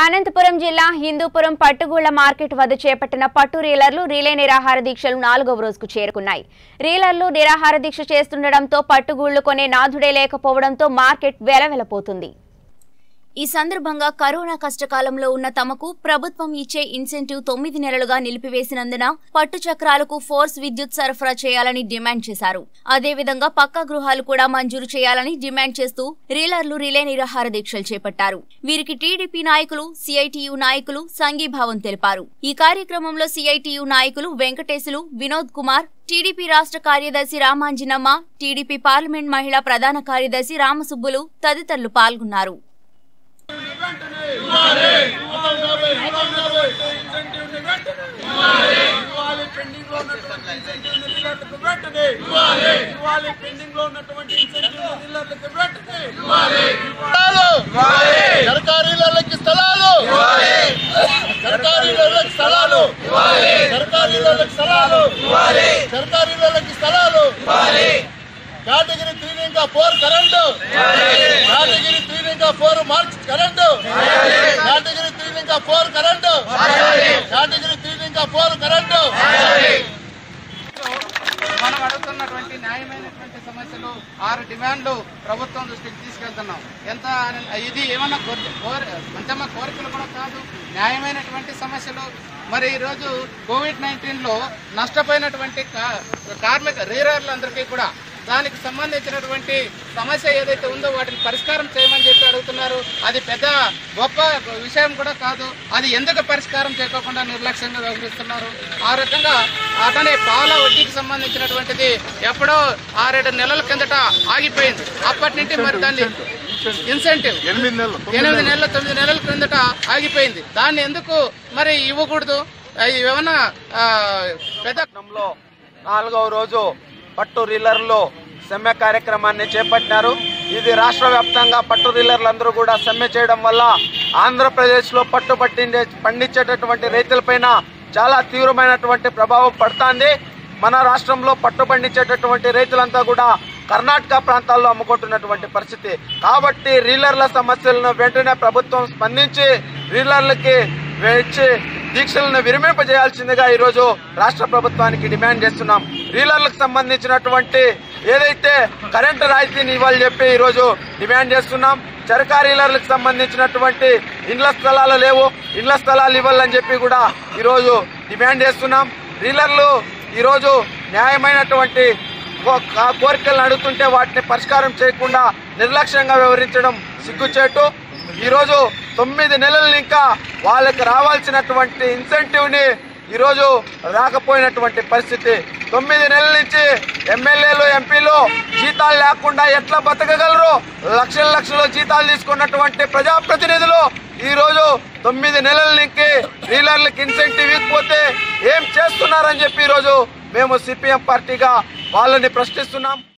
అనంతపురం జిల్లా హిందూపురం పట్టుగూళ్ల మార్కెట్ వద్ద చేపట్టిన పట్టు రీలర్లు రీలే నిరాహార దీక్షలు నాలుగవ రోజుకు చేరుకున్నాయి రీలర్లు నిరాహార దీక్ష చేస్తుండటంతో పట్టుగూళ్లు కొనే నాథుడే లేకపోవడంతో మార్కెట్ వెలవెలపోతుంది ఈ సందర్భంగా కరోనా కష్టకాలంలో ఉన్న తమకు ప్రభుత్వం ఇచ్చే ఇన్సెంటివ్ తొమ్మిది నెలలుగా నిలిపివేసినందున పట్టు చక్రాలకు ఫోర్స్ విద్యుత్ సరఫరా చేయాలని డిమాండ్ చేశారు అదేవిధంగా పక్కా గృహాలు కూడా మంజూరు చేయాలని డిమాండ్ చేస్తూ రీలర్లు రిలే నిరాహార దీక్షలు చేపట్టారు వీరికి టీడీపీ నాయకులు సిఐటియు నాయకులు సంఘీభావం తెలిపారు ఈ కార్యక్రమంలో సిఐటియు నాయకులు వెంకటేశులు వినోద్ కుమార్ టీడీపీ రాష్ట్ర కార్యదర్శి రామాంజనమ్మ టీడీపీ పార్లమెంట్ మహిళా ప్రధాన కార్యదర్శి రామసుబ్బులు తదితరులు పాల్గొన్నారు ఇవ్వాలి పెండింగ్ లో ఉన్నటువంటి ఇన్సెంటివ్ నిధులకు వెంటనే ఇవ్వాలి పెండింగ్ లో ఉన్నటువంటి ఇన్సెంటివ్ నిధులకు వెంటనే సర్కారీలకి స్థలాలు సర్కారీలకి స్థలాలు సర్కారీలకి స్థలాలు సర్కారీలకి స్థలాలు కేటగిరీ త్రీ ఇంకా ఫోర్ కరెంటు కేటగిరీ త్రీ ఇంకా four marks current category three ఇంకా ఫోర్ కరెంటు కేటగిరీ త్రీ ఇంకా ఫోర్ కరెంటు మనం అడుగుతున్నటువంటి న్యాయమైనటువంటి సమస్యలు ఆరు డిమాండ్లు ప్రభుత్వం దృష్టికి తీసుకెళ్తున్నాం ఎంత అని- ఇది ఏమన్నా కోరి- కోరి- అంతమ్మ కోరికలు కూడా కాదు న్యాయమైనటువంటి సమస్యలు మరి ఈరోజు కోవిడ్ నైన్టీన్లో నష్టపోయినటువంటి కా- కార్మిక రీరర్లందరికీ కూడా దానికి సంబంధించినటువంటి సమస్య ఏదైతే ఉందో వాటిని పరిష్కారం చేయమని చెప్పి అడుగుతున్నారు అది పెద్ద గొప్ప విషయం కూడా కాదు అది ఎందుకు పరిష్కారం చేయకోకుండా నిర్లక్ష్యంగా వ్యవహరిస్తున్నారు ఆ రకంగా అతని పాల వడ్డీకి సంబంధించినటువంటిది ఎప్పుడో ఆరేడు నెలల కిందట ఆగిపోయింది అప్పటి నుండి మరి దాన్ని ఇన్సెంటివ్ ఎనిమిది నెలలు ఎనిమిది నెలలు తొమ్మిది నెలల క్రిందట ఆగిపోయింది దాన్ని ఎందుకు మరి ఇవ్వకూడదు అవి ఏమన్నా ఆ, పెద్ద పట్టణంలో నాలుగవ రోజు పట్టు రీలర్లు సమ్మె కార్యక్రమాన్ని చేపట్టినారు ఇది రాష్ట్ర వ్యాప్తంగా పట్టు రీలర్లందరూ కూడా సమ్మె చేయడం వల్ల ఆంధ్రప్రదేశ్లో పట్టు పట్టిండే పండించేటటువంటి రైతులపైన చాలా తీవ్రమైనటువంటి ప్రభావం పడుతుంది మన రాష్ట్రంలో పట్టు పండించేటటువంటి రైతులంతా కూడా కర్ణాటక ప్రాంతాల్లో అమ్ముకుంటున్నటువంటి పరిస్థితి కాబట్టి రీలర్ల సమస్యలను వెంటనే ప్రభుత్వం స్పందించి రీలర్లకి ఇచ్చి దీక్షలను విరమింపజేయాల్సిందిగా ఈరోజు రాష్ట్ర ప్రభుత్వానికి డిమాండ్ చేస్తున్నాం రీలర్లకు సంబంధించినటువంటి ఏదైతే కరెంటు రాయితీని ఇవ్వాలని చెప్పి ఈరోజు డిమాండ్ చేస్తున్నాం చరకా రీలర్లకు సంబంధించినటువంటి ఇండ్ల స్థలాలు లేవు ఇండ్ల స్థలాలు ఇవ్వాలని చెప్పి కూడా ఈరోజు డిమాండ్ చేస్తున్నాం రీలర్లు ఈరోజు న్యాయమైనటువంటి కో- కా- కోరికలను అడుగుతుంటే వాటిని పరిష్కారం చేయకుండా నిర్లక్ష్యంగా వ్యవహరించడం సిగ్గుచేటు ఈరోజు తొమ్మిది నెలలు ఇంకా వాళ్ళకి రావాల్సినటువంటి ఇన్సెంటివ్ ని ఈరోజు రాకపోయినటువంటి పరిస్థితి తొమ్మిది నెలల నుంచి ఎమ్మెల్యేలు ఎంపీలు జీతాలు లేకుండా ఎట్లా బతకగలరు లక్షల లక్షల జీతాలు తీసుకున్నటువంటి ప్రజాప్రతినిధులు ఈ రోజు తొమ్మిది నెలల నుంచి డీలర్లకు ఇన్సెంటివ్ ఇవ్వకపోతే ఏం చేస్తున్నారని చెప్పి ఈరోజు మేము సిపిఎం పార్టీగా వాళ్ళని ప్రశ్నిస్తున్నాం